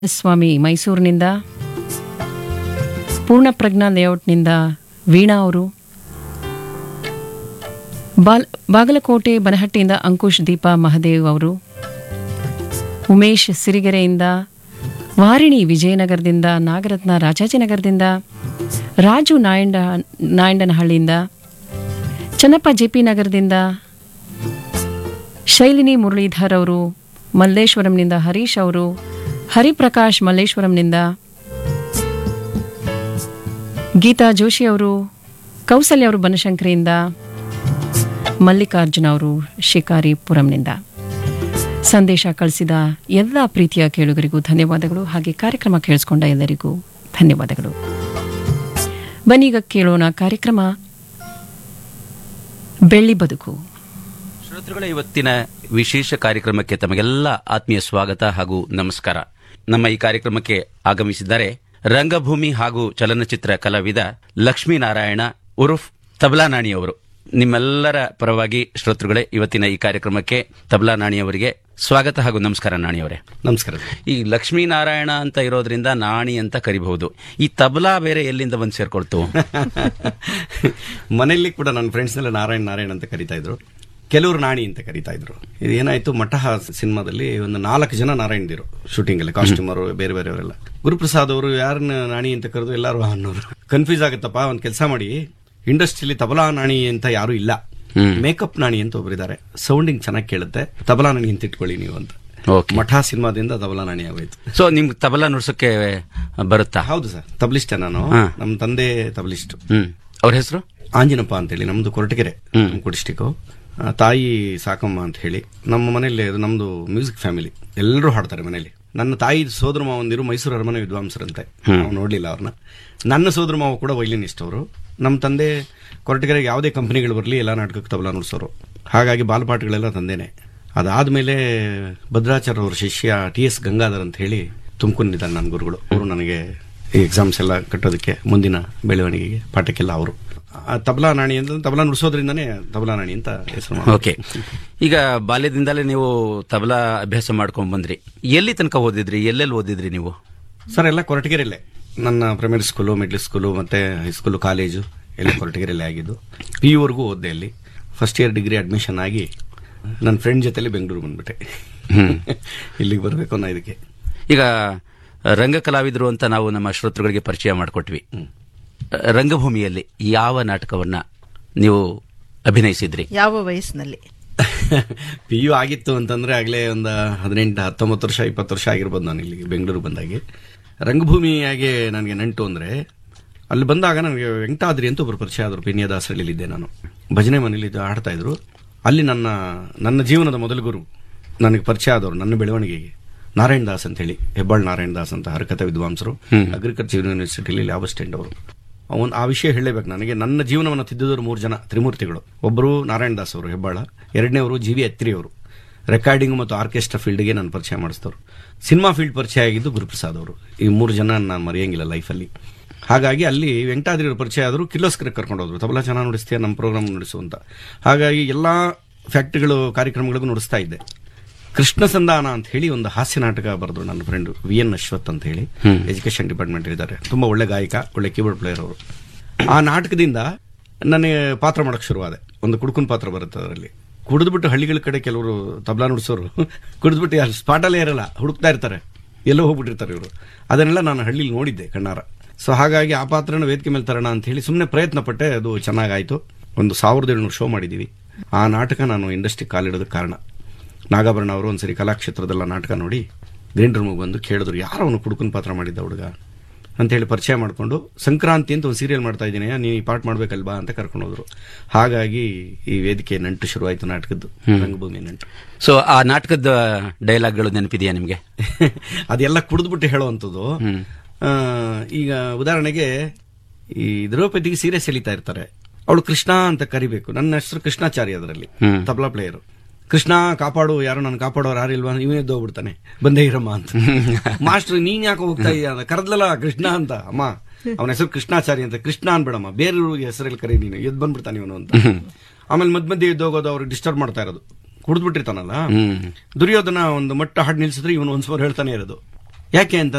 ಸ್ವಾಮಿ ಮೈಸೂರಿನಿಂದ ಪೂರ್ಣಪ್ರಜ್ಞಾ ಲೇಔಟ್ನಿಂದ ವೀಣಾ ಅವರು ಬಾಲ್ ಬಾಗಲಕೋಟೆ ಬನಹಟ್ಟಿಯಿಂದ ಅಂಕುಶ್ ದೀಪಾ ಮಹದೇವ್ ಅವರು ಉಮೇಶ್ ಸಿರಿಗೆರೆಯಿಂದ ವಾರಿಣಿ ವಿಜಯನಗರದಿಂದ ನಾಗರತ್ನ ರಾಜಾಜಿನಗರದಿಂದ ರಾಜು ನಾಯಂಡ ನಾಯಂಡನಹಳ್ಳಿಯಿಂದ ಚನ್ನಪ್ಪ ಜೆಪಿ ನಗರದಿಂದ ಶೈಲಿನಿ ಮುರಳೀಧರ್ ಅವರು ಮಲ್ಲೇಶ್ವರಂನಿಂದ ಹರೀಶ್ ಅವರು ಹರಿಪ್ರಕಾಶ್ ಮಲ್ಲೇಶ್ವರಂನಿಂದ ಗೀತಾ ಜೋಶಿ ಅವರು ಕೌಸಲ್ಯ ಅವರು ಬನಶಂಕರಿಯಿಂದ ಮಲ್ಲಿಕಾರ್ಜುನ ಅವರು ಶಿಕಾರಿಪುರಂನಿಂದ ಸಂದೇಶ ಕಳಿಸಿದ ಎಲ್ಲ ಪ್ರೀತಿಯ ಕೇಳುಗರಿಗೂ ಧನ್ಯವಾದಗಳು ಹಾಗೆ ಕಾರ್ಯಕ್ರಮ ಕೇಳಿಸ್ಕೊಂಡ ಎಲ್ಲರಿಗೂ ಧನ್ಯವಾದಗಳು ಬನ್ನೀಗ ಕೇಳೋಣ ಕಾರ್ಯಕ್ರಮ ಬೆಳ್ಳಿ ಬದುಕು ಶ್ರೋತೃಗಳ ಇವತ್ತಿನ ವಿಶೇಷ ಕಾರ್ಯಕ್ರಮಕ್ಕೆ ತಮಗೆಲ್ಲ ಆತ್ಮೀಯ ಸ್ವಾಗತ ಹಾಗೂ ನಮಸ್ಕಾರ ನಮ್ಮ ಈ ಕಾರ್ಯಕ್ರಮಕ್ಕೆ ಆಗಮಿಸಿದ್ದಾರೆ ರಂಗಭೂಮಿ ಹಾಗೂ ಚಲನಚಿತ್ರ ಕಲಾವಿದ ಲಕ್ಷ್ಮೀನಾರಾಯಣ ಉರುಫ್ ತಬಲಾ ನಾಣಿ ಅವರು ನಿಮ್ಮೆಲ್ಲರ ಪರವಾಗಿ ಶ್ರೋತೃಗಳೇ ಇವತ್ತಿನ ಈ ಕಾರ್ಯಕ್ರಮಕ್ಕೆ ತಬಲಾ ನಾಣಿ ಅವರಿಗೆ ಸ್ವಾಗತ ಹಾಗೂ ನಮಸ್ಕಾರ ನಾಣಿ ಅವರೇ ನಮಸ್ಕಾರ ಈ ಲಕ್ಷ್ಮೀನಾರಾಯಣ ಅಂತ ಇರೋದ್ರಿಂದ ನಾಣಿ ಅಂತ ಕರಿಬಹುದು ಈ ತಬಲಾ ಬೇರೆ ಎಲ್ಲಿಂದ ಬಂದು ಸೇರ್ಕೊಳ್ತು ಮನೆಯಲ್ಲಿ ಕೂಡ ನನ್ನ ಫ್ರೆಂಡ್ಸ್ನೆಲ್ಲ ನಾರಾಯಣ್ ನಾರಾಯಣ್ ಅಂತ ಕರಿತಾ ಇದ್ರು ಕೆಲವರು ನಾಣಿ ಅಂತ ಕರಿತಾ ಇದ್ರು ಇದು ಏನಾಯ್ತು ಮಠ ಸಿನಿಮಾದಲ್ಲಿ ಒಂದು ನಾಲ್ಕು ಜನ ನಾರಾಯಣದಿರು ಶೂಟಿಂಗ್ ಅಲ್ಲಿ ಕಾಸ್ಟ್ಯೂಮರು ಬೇರೆ ಬೇರೆಯವರೆಲ್ಲ ಗುರುಪ್ರಸಾದ್ ಅವರು ಯಾರನ್ನ ನಾಣಿ ಅಂತ ಕರೆದು ಎಲ್ಲರೂ ಅನ್ನೋರು ಕನ್ಫ್ಯೂಸ್ ಆಗುತ್ತಪ್ಪ ಒಂದು ಕೆಲಸ ಮಾಡಿ ಇಂಡಸ್ಟ್ರಿಯಲ್ಲಿ ತಬಲಾ ನಾಣಿ ಅಂತ ಯಾರು ಇಲ್ಲ ಮೇಕಪ್ ನಾಣಿ ಅಂತ ಒಬ್ಬರಿದ್ದಾರೆ ಸೌಂಡಿಂಗ್ ಚೆನ್ನಾಗಿ ಕೇಳುತ್ತೆ ತಬಲಾ ನಾಣಿ ಅಂತ ಇಟ್ಕೊಳ್ಳಿ ನೀವು ಅಂತ ಓಕೆ ಮಠ ಸಿನಿಮಾದಿಂದ ತಬಲಾ ನಾಣಿ ಆಗೋಯ್ತು ಸೊ ನಿಮ್ಗೆ ತಬಲಾ ನುಡ್ಸಕ್ಕೆ ಬರುತ್ತಾ ಹೌದು ಸರ್ ತಬಲಿಸ್ಟೇ ನಾನು ಹಾ. ನಮ್ಮ ತಂದೆ ತಬಲಿಸ್ಟ್ ಹ್ಮ್ ಅವ್ರ ಹೆಸರು ಆಂಜಿನಪ್ಪ ಅಂತೇಳಿ ನಮ್ದು ಕೊರಟಗೆರೆ ತುಮಕೂರು ಡಿಸ್ಟಿಕ್ ತಾಯಿ ಸಾಕಮ್ಮ ಅಂತ ಹೇಳಿ ನಮ್ಮ ಮನೆಯಲ್ಲಿ ಅದು ನಮ್ದು ಮ್ಯೂಸಿಕ್ ಫ್ಯಾಮಿಲಿ ಎಲ್ಲರೂ ಹಾಡ್ತಾರೆ ಮನೆಯಲ್ಲಿ ನನ್ನ ತಾಯಿ ಸೋದರ ಮಾವಂದಿರು ಮೈಸೂರು ಅರಮನೆ ವಿದ್ವಾಂಸರಂತೆ ನಾವು ನೋಡ್ಲಿಲ್ಲ ಅವ್ರನ್ನ ನನ್ನ ಸೋದರ ಮಾವ ಕೂಡ ವೈಲಿನಿಸ್ಟ್ ಅವರು ನಮ್ಮ ತಂದೆ ಕೊರಟಗೆರೆಗೆ ಯಾವುದೇ ಕಂಪನಿಗಳು ಬರಲಿ ಎಲ್ಲ ನಾಟಕಕ್ಕೆ ತಬಲಾ ನುಡ್ಸೋರು ಹಾಗಾಗಿ ಬಾಲಪಾಠಗಳೆಲ್ಲ ತಂದೇನೆ ಅದಾದ್ಮೇಲೆ ಭದ್ರಾಚಾರ್ಯ ಅವ್ರ ಶಿಷ್ಯ ಟಿ ಎಸ್ ಗಂಗಾಧರ್ ಅಂತ ಹೇಳಿ ತುಮಕೂರಿನಿದ್ದಾರೆ ನನ್ನ ಗುರುಗಳು ಅವರು ನನಗೆ ಈ ಎಕ್ಸಾಮ್ಸ್ ಎಲ್ಲ ಕಟ್ಟೋದಕ್ಕೆ ಮುಂದಿನ ಬೆಳವಣಿಗೆಗೆ ಪಾಠಕ್ಕೆಲ್ಲ ಅವರು ಆ ತಬಲಾ ನಾಣಿ ಅಂತ ತಬಲಾ ನುಡಿಸೋದ್ರಿಂದನೇ ತಬಲಾ ನಾಣಿ ಅಂತ ಹೆಸರು ಮಾಡಿದ್ರು. ಓಕೆ ಈಗ ಬಾಲ್ಯದಿಂದಲೇ ನೀವು ತಬಲಾ ಅಭ್ಯಾಸ ಮಾಡ್ಕೊಂಡ್ ಬಂದ್ರಿ ಎಲ್ಲಿ ತನಕ ಓದಿದ್ರಿ ಎಲ್ಲೆಲ್ಲಿ ಓದಿದ್ರಿ ನೀವು ಸರ್ ಎಲ್ಲ ಕೊರಟಗೆರೆಯಲ್ಲೇ ನನ್ನ ಪ್ರೈಮರಿ ಸ್ಕೂಲು ಮಿಡ್ಲ್ ಸ್ಕೂಲು ಮತ್ತೆ ಹೈಸ್ಕೂಲು ಕಾಲೇಜು ಎಲ್ಲ ಕೊರಟಗೆರೆಯಲ್ಲೇ ಆಗಿದ್ದು ಪಿ ಯುವರೆಗೂ ಓದಿದೆ ಅಲ್ಲಿ ಫಸ್ಟ್ ಇಯರ್ ಡಿಗ್ರಿ ಅಡ್ಮಿಷನ್ ಆಗಿ ನನ್ನ ಫ್ರೆಂಡ್ ಜೊತೆಲಿ ಬೆಂಗಳೂರು ಬಂದ್ಬಿಟ್ಟೆ ಇಲ್ಲಿಗೆ ಬರಬೇಕು ಅನ್ನೋ ಇದಕ್ಕೆ ಈಗ ರಂಗ ಕಲಾವಿದರು ಅಂತ ನಾವು ನಮ್ಮ ಶ್ರೋತೃಗಳಿಗೆ ಪರಿಚಯ ಮಾಡಿಕೊಟ್ವಿ ರಂಗಭೂಮಿಯಲ್ಲಿ ಯಾವ ನಾಟಕವನ್ನ ನೀವು ಅಭಿನಯಿಸಿದ್ರಿ ಯಾವ ವಯಸ್ಸಿನಲ್ಲಿ ಪಿ ಯು ಆಗಿತ್ತು ಅಂತಂದ್ರೆ ಆಗಲೇ ಒಂದು ಹದಿನೆಂಟು ಹತ್ತೊಂಬತ್ತು ವರ್ಷ ಇಪ್ಪತ್ತು ವರ್ಷ ಆಗಿರ್ಬೋದು ನಾನು ಇಲ್ಲಿಗೆ ಬೆಂಗಳೂರು ಬಂದಾಗೆ ರಂಗಭೂಮಿಯಾಗೆ ನನಗೆ ನಂಟು ಅಂದ್ರೆ ಅಲ್ಲಿ ಬಂದಾಗ ನನಗೆ ವೆಂಕಟಾದ್ರಿ ಅಂತ ಒಬ್ಬರು ಪರಿಚಯ ಆದರು ಪಿನ್ಯದಾಸರಲ್ಲಿದ್ದೆ ನಾನು ಭಜನೆ ಮನೇಲಿ ಇದ್ದು ಆಡ್ತಾ ಇದ್ರು ಅಲ್ಲಿ ನನ್ನ ನನ್ನ ಜೀವನದ ಮೊದಲ ಗುರು ನನಗೆ ಪರಿಚಯ ಆದವರು ನನ್ನ ಬೆಳವಣಿಗೆಗೆ ನಾರಾಯಣ್ ದಾಸ್ ಅಂತ ಹೇಳಿ ಹೆಬ್ಬಾಳ್ ನಾರಾಯಣ್ ದಾಸ್ ಅಂತ ಹರಕಥ ವಿದ್ವಾಂಸರು ಅಗ್ರಿಕಲ್ಚರ್ ಯೂನಿವರ್ಸಿಟಿಲಿ ಲ್ಯಾಬ್ ಅಸಿಸ್ಟೆಂಟ್ ಅವರು ಅವನ್ ಆ ವಿಷಯ ಹೇಳಬೇಕು ನನಗೆ ನನ್ನ ಜೀವನವನ್ನು ತಿದ್ದಿದವರು ಮೂರು ಜನ ತ್ರಿಮೂರ್ತಿಗಳು ಒಬ್ಬರು ನಾರಾಯಣ ದಾಸ್ ಅವರು ಹೆಬ್ಬಾಳ ಎರಡನೇವರು ಜಿ ವಿ ಅತ್ರಿ ಅವರು ರೆಕಾರ್ಡಿಂಗ್ ಮತ್ತು ಆರ್ಕೆಸ್ಟ್ರಾ ಫೀಲ್ಡ್ಗೆ ನಾನು ಪರಿಚಯ ಮಾಡಿಸ್ತವ್ರು ಸಿನಿಮಾ ಫೀಲ್ಡ್ ಪರಿಚಯ ಆಗಿದ್ದು ಗುರುಪ್ರಸಾದ್ ಅವರು ಈ ಮೂರು ಜನ ನಾನು ಮರೆಯಂಗಿಲ್ಲ ಲೈಫಲ್ಲಿ ಹಾಗಾಗಿ ಅಲ್ಲಿ ವೆಂಕಟಾದ್ರಿ ಅವರು ಪರಿಚಯ ಆದರು ಕಿರ್ಲೋಸ್ಕರ ಕರ್ಕೊಂಡು ಹೋದ್ರು ತಬಲಾ ಚೆನ್ನಾಗಿ ನುಡಿಸ್ತೀಯ ನಮ್ಮ ಪ್ರೋಗ್ರಾಮ್ ನುಡಿಸು ಅಂತ ಹಾಗಾಗಿ ಎಲ್ಲಾ ಫ್ಯಾಕ್ಟ್ರಿಗಳು ಕಾರ್ಯಕ್ರಮಗಳಿಗೂ ನುಡಿಸ್ತಾ ಇದ್ದೆ ಕೃಷ್ಣ ಸಂಧಾನ ಅಂತ ಹೇಳಿ ಒಂದು ಹಾಸ್ಯ ನಾಟಕ ಬರೆದ್ರು ನನ್ನ ಫ್ರೆಂಡ್ ವಿ ಎನ್ ಅಶ್ವಥ್ ಅಂತ ಹೇಳಿ ಎಜುಕೇಶನ್ ಡಿಪಾರ್ಟ್ಮೆಂಟ್ ಇದ್ದಾರೆ ತುಂಬಾ ಒಳ್ಳೆ ಗಾಯಕ ಒಳ್ಳೆ ಕೀಬೋರ್ಡ್ ಪ್ಲೇಯರ್ ಅವರು ಆ ನಾಟಕದಿಂದ ನನಗೆ ಪಾತ್ರ ಮಾಡಕ್ ಶುರುವಾದೆ ಒಂದು ಕುಡ್ಕುನ್ ಪಾತ್ರ ಬರುತ್ತೆ ಅದರಲ್ಲಿ ಕುಡಿದ್ಬಿಟ್ಟು ಹಳ್ಳಿಗಳ ಕಡೆ ಕೆಲವರು ತಬಲಾ ನುಡಿಸೋರು ಕುಡಿದ್ಬಿಟ್ಟು ಯಾರು ಸ್ಪಾಟಲ್ಲೇ ಇರಲ್ಲ ಹುಡುಕ್ತಾ ಇರ್ತಾರೆ ಎಲ್ಲೋ ಹೋಗ್ಬಿಟ್ಟಿರ್ತಾರೆ ಇವರು ಅದನ್ನೆಲ್ಲ ನಾನು ಹಳ್ಳಿಲಿ ನೋಡಿದ್ದೆ ಕಣ್ಣಾರ ಸೊ ಹಾಗಾಗಿ ಆ ಪಾತ್ರನ ವೇದಿಕೆ ಮೇಲೆ ತರೋಣ ಅಂತ ಹೇಳಿ ಸುಮ್ಮನೆ ಪ್ರಯತ್ನ ಪಟ್ಟೆ ಅದು ಚೆನ್ನಾಗಾಯ್ತು ಒಂದು ಸಾವಿರದ ಏಳ್ನೂರು ಶೋ ಮಾಡಿದ್ದೀವಿ ಆ ನಾಟಕ ನಾನು ಇಂಡಸ್ಟ್ರಿ ಕಾಲಿಡೋದಕ್ಕೆ ಕಾರಣ ನಾಗಾಭರಣ ಅವರು ಒಂದ್ಸರಿ ಕಲಾಕ್ಷೇತ್ರದಲ್ಲ ನಾಟಕ ನೋಡಿ ಗ್ರೀನ್ ರೂಮಿಗೆ ಬಂದು ಕೇಳಿದ್ರು ಯಾರೋ ಅವನು ಕುಡುಕನ್ ಪಾತ್ರ ಮಾಡಿದ್ದ ಹುಡುಗ ಅಂತ ಹೇಳಿ ಪರಿಚಯ ಮಾಡಿಕೊಂಡು ಸಂಕ್ರಾಂತಿ ಅಂತ ಒಂದು ಸೀರಿಯಲ್ ಮಾಡ್ತಾ ಇದ್ದೀನಿ ನೀನು ಈ ಪಾಠ ಮಾಡ್ಬೇಕಲ್ವಾ ಅಂತ ಕರ್ಕೊಂಡು ಹೋದ್ರು ಹಾಗಾಗಿ ಈ ವೇದಿಕೆ ನಂಟು ಶುರುವಾಯಿತು ನಾಟಕದ್ದು ರಂಗಭೂಮಿ ನಂಟು ಸೊ ಆ ನಾಟಕದ ಡೈಲಾಗ್ಗಳು ನೆನಪಿದೆಯಾ ನಿಮ್ಗೆ ಅದೆಲ್ಲ ಕುಡಿದ್ಬಿಟ್ಟು ಹೇಳುವಂಥದ್ದು ಆ, ಈಗ ಉದಾಹರಣೆಗೆ ಈ ದ್ರೌಪದಿಗೆ ಸೀರೆ ಸೆಳಿತಾ ಇರ್ತಾರೆ ಅವಳು ಕೃಷ್ಣ ಅಂತ ಕರಿಬೇಕು ನನ್ನ ಹೆಸರು ಕೃಷ್ಣಾಚಾರಿ ಅದರಲ್ಲಿ ತಬಲಾ ಪ್ಲೇಯರು ಕೃಷ್ಣ ಕಾಪಾಡು ಯಾರು ನಾನು ಕಾಪಾಡೋರು ಯಾರಿಲ್ವಾ ಇವನೇ ಹೋಗ್ಬಿಡ್ತಾನೆ ಬಂದೇ ಇರಮ್ಮ ಅಂತ ಮಾಸ್ಟರ್ ನೀನ್ ಯಾಕೆ ಹೋಗ್ತಾ ಇದೀಯ ಅಂತ ಕರೆದ್ಲಲ್ಲ ಕೃಷ್ಣ ಅಂತ ಅಮ್ಮ ಅವನ ಹೆಸರು ಕೃಷ್ಣಾಚಾರಿ ಅಂತ ಕೃಷ್ಣ ಅನ್ಬೇಡಮ್ಮ ಬೇರೆ ಹೆಸರಲ್ಲಿ ಕರಿ ನೀನು ಎದ್ ಬಂದ್ಬಿಡ್ತಾನೆ ಇವನು ಅಂತ ಆಮೇಲೆ ಮಧ್ಯ ಮಧ್ಯೆ ಎದ್ದೋಗೋದು ಅವ್ರಿಗೆ ಡಿಸ್ಟರ್ಬ್ ಮಾಡ್ತಾ ಇರೋದು ಕುಡಿದ್ಬಿಟ್ಟಿರ್ತಾನಲ್ಲ ದುರ್ಯೋಧನ ಒಂದು ಮಟ್ಟ ಹಾಡು ನಿಲ್ಸಿದ್ರೆ ಇವನು ಒಂದ್ ಸಾವಿರ ಹೇಳ್ತಾನೆ ಇರೋದು ಯಾಕೆ ಅಂತ